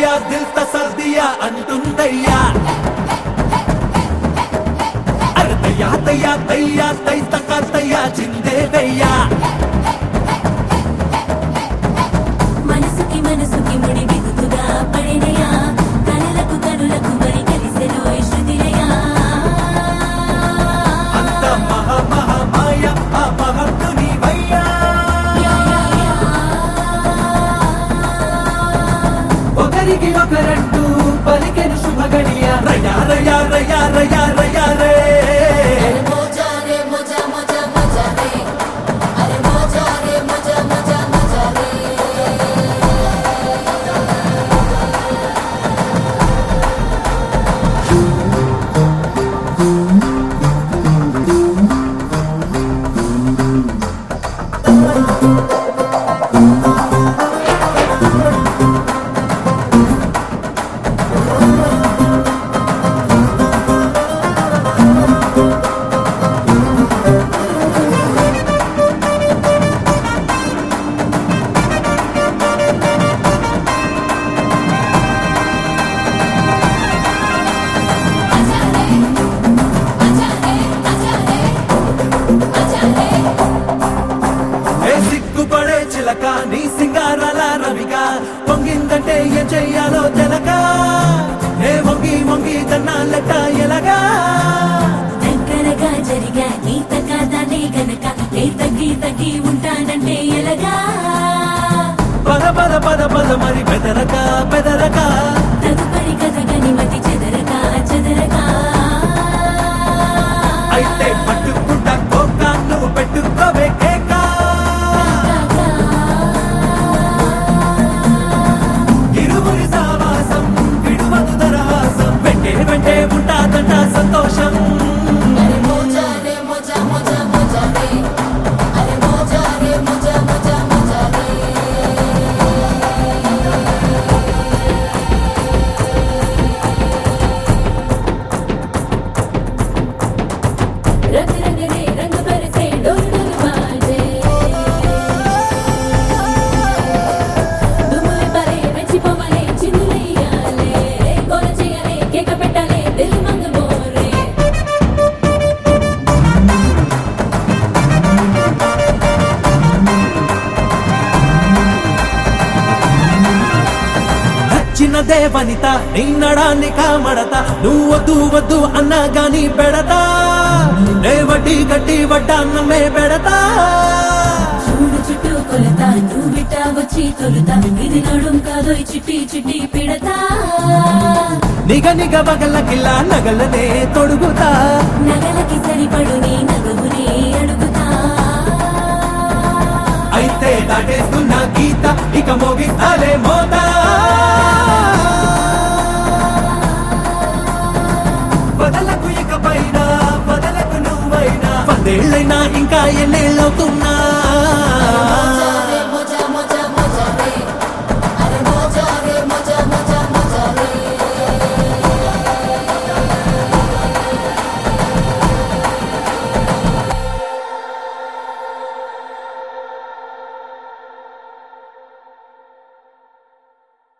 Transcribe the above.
తేరా దిల్ తసర్దియా అంటుందయ్యా అరే తయ్యా తయ్యా తయ్యా తై తక తయ్యా చిందేవయ్యా మనసుకి మనసుకి ముడి బిగుతుగా పడినయా కనులకు కనులకు మరి కలిసెను ఈ శృతిలయా అంత మహా మహా మాయ ఆ మహత్తుని వయ్యా ఒకరికి ఒకరంటూ పలికెను శుభగడియ రయా రయా రయా రయా రయా రే అరే మోజా రే మోజా మోజా మోజా రే అరే మోజా రే మోజా మోజా మోజా రే ఏ సిగ్గుపడే చిలక నీ సింగారాల రవిక పొంగిందంటే ఏం చెయ్యాలో తెలక ఏ వంగి వంగి దన్నాలెట్ట ఎలగా దగ్గరగా జరిగా గీత కాదానే గనక ఏ తగ్గి తగ్గి ఉంటానంటే ఎలాగా పద పద పద పద మరి బెదరక బెదరక తదుపరి కథ గనిమతి చెదరక చెదరక అయితే పట్టుకుంటా కోక నువ్వు పెట్టుకోవే కేక ఇరువురి సావాసం విడువదు దరహాసం వెంటే వెంటే ఉంటాదంట సంతోషం అరే మోజా రే మోజా మోజా మోజా రే అరే మోజా రే మోజా మోజా మోజా రే रंग रंग रे रंग बरसे डोल डोल बाजे దుమ్ములు పరే రెచ్చిపోవలే చిందులెయ్యాలే గోల చేయలే కేక పెట్టాలే దిల్ మంగ మోరే నచ్చినదే వనిత నీ నడాన్ని కామడత నువ్వు వద్దు వద్దు అన్నా గాని పెడతా నే వడ్డీ కట్టి వడ్డాన్నమే పెడతా చూడు చుట్టూ కొలత నువ్వు బిట్ట వచ్చి తొలుత ఇది నడుం కాదో ఈ చిట్టి చిట్టి పిడతా నిగ నిగ వగల కిల్లా నగలనే తొడుగుతా నగలకి సరిపడు నీ నగవుని అడుగుతా అయితే దాటేస్తున్న గీత ఇక మోగిస్తాలే మోతా వదలకు ఇక పైన వదలకు నువ్వైనా పదేళ్ళైనా ఇంకా ఎన్నేళ్ళవుతున్నా